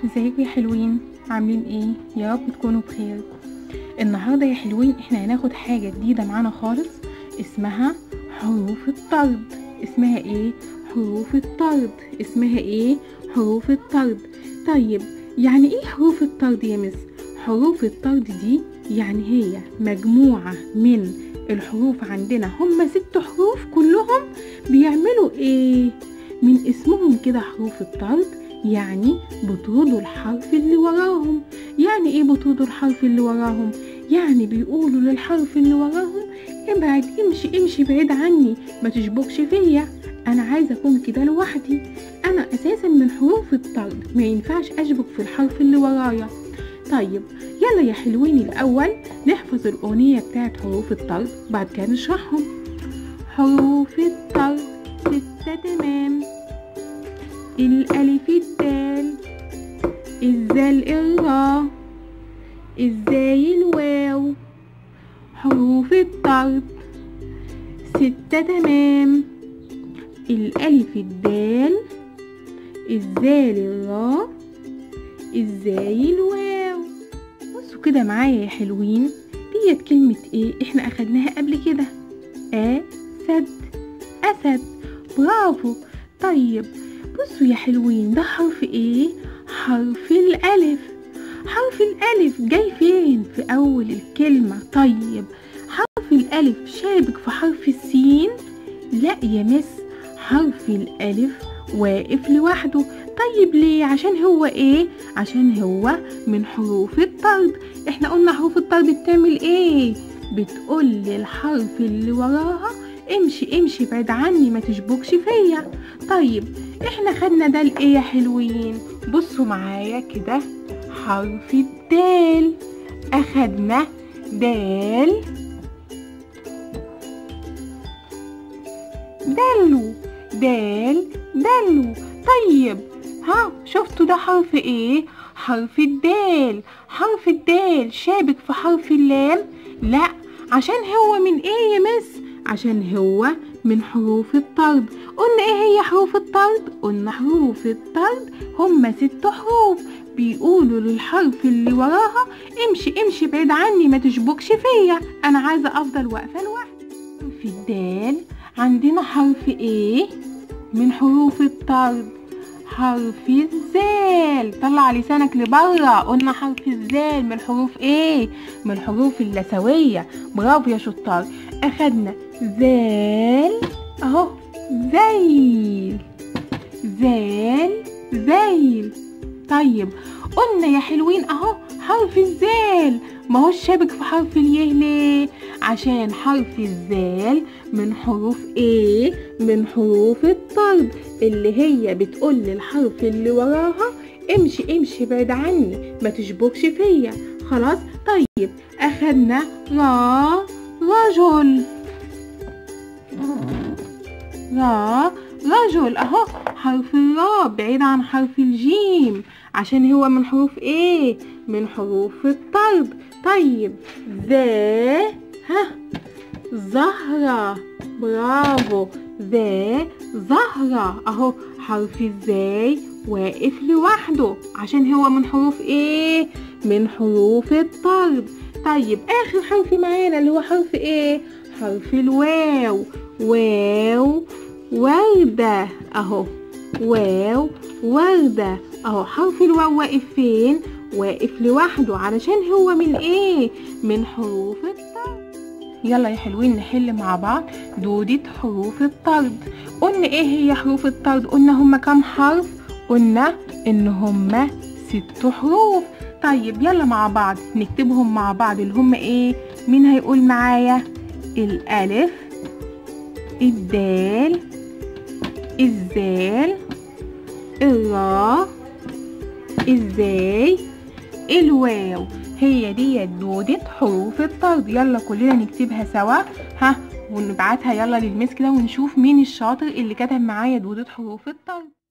ازيكم يا حلوين عاملين ايه يا رب تكونوا بخير النهارده يا حلوين احنا هناخد حاجه جديده معانا خالص اسمها حروف الطرد اسمها ايه حروف الطرد اسمها ايه حروف الطرد طيب يعني ايه حروف الطرد يا مس حروف الطرد دي يعني هي مجموعه من الحروف عندنا هم ست حروف كلهم بيعملوا ايه من اسمهم كده حروف الطرد يعني بطردوا الحرف اللي وراهم يعني ايه بطردوا الحرف اللي وراهم يعني بيقولوا للحرف اللي وراهم ابعد امشي امشي بعيد عني ما تشبكش فيا انا عايزه اكون كده لوحدي انا اساسا من حروف الطرد ما ينفعش اشبك في الحرف اللي ورايا طيب يلا يا حلوين الاول نحفظ الاغنيه بتاعت حروف الطرد بعد كده نشرحهم حروف الطرد ستة تمام الألف الدال الزال الراء الزاي الواو حروف الطرد ستة تمام الألف الدال الزال الراء الزاي الواو بصوا كده معايا يا حلوين ديت كلمة ايه احنا اخدناها قبل كده أسد أسد برافو طيب بصوا يا حلوين ده حرف ايه حرف الالف حرف الالف جاي فين في اول الكلمة طيب حرف الالف شابك في حرف السين لا يا مس حرف الالف واقف لوحده طيب ليه عشان هو ايه عشان هو من حروف الطرد احنا قلنا حروف الطرد بتعمل ايه بتقول للحرف اللي وراها امشي امشي بعيد عني ما تشبكش فيا طيب احنا خدنا ده لايه يا حلوين بصوا معايا كده حرف الدال اخدنا دال دلو دال دلو طيب ها شفتوا ده حرف ايه حرف الدال حرف الدال شابك في حرف اللام لا عشان هو من ايه يا مس عشان هو من حروف الطرد قلنا ايه هي حروف الطرد قلنا حروف الطرد هم ست حروف بيقولوا للحرف اللي وراها امشي امشي بعيد عني ما تشبكش فيا انا عايزه افضل واقفه لوحدي في الدال عندنا حرف ايه من حروف الطرد حرف الزال طلع لسانك لبره قلنا حرف الزال من حروف ايه من الحروف اللثويه برافو يا شطار اخدنا زال اهو زيل زال زيل طيب قلنا يا حلوين اهو حرف الزال ما هو شابك في حرف اليه ليه عشان حرف الزال من حروف ايه من حروف الطرد اللي هي بتقول للحرف اللي وراها امشي امشي بعيد عني ما تشبكش فيا خلاص طيب اخدنا را رجل را رجل اهو حرف الراء بعيد عن حرف الجيم عشان هو من حروف ايه من حروف الطرد طيب ذا ها زهرة برافو ذا زهرة اهو حرف الزاي واقف لوحده عشان هو من حروف ايه من حروف الطرد طيب اخر حرف معانا اللي هو حرف ايه حرف الواو واو وردة اهو واو وردة اهو حرف الواو واقف فين واقف لوحده علشان هو من ايه من حروف الطرد يلا يا حلوين نحل مع بعض دودة حروف الطرد قلنا ايه هي حروف الطرد قلنا هما كام حرف قلنا ان هما ست حروف طيب يلا مع بعض نكتبهم مع بعض اللي هما ايه مين هيقول معايا الالف الدال الزال الراء الزاي الواو هي دي دودة حروف الطرد يلا كلنا نكتبها سوا ها ونبعتها يلا للمس كده ونشوف مين الشاطر اللي كتب معايا دودة حروف الطرد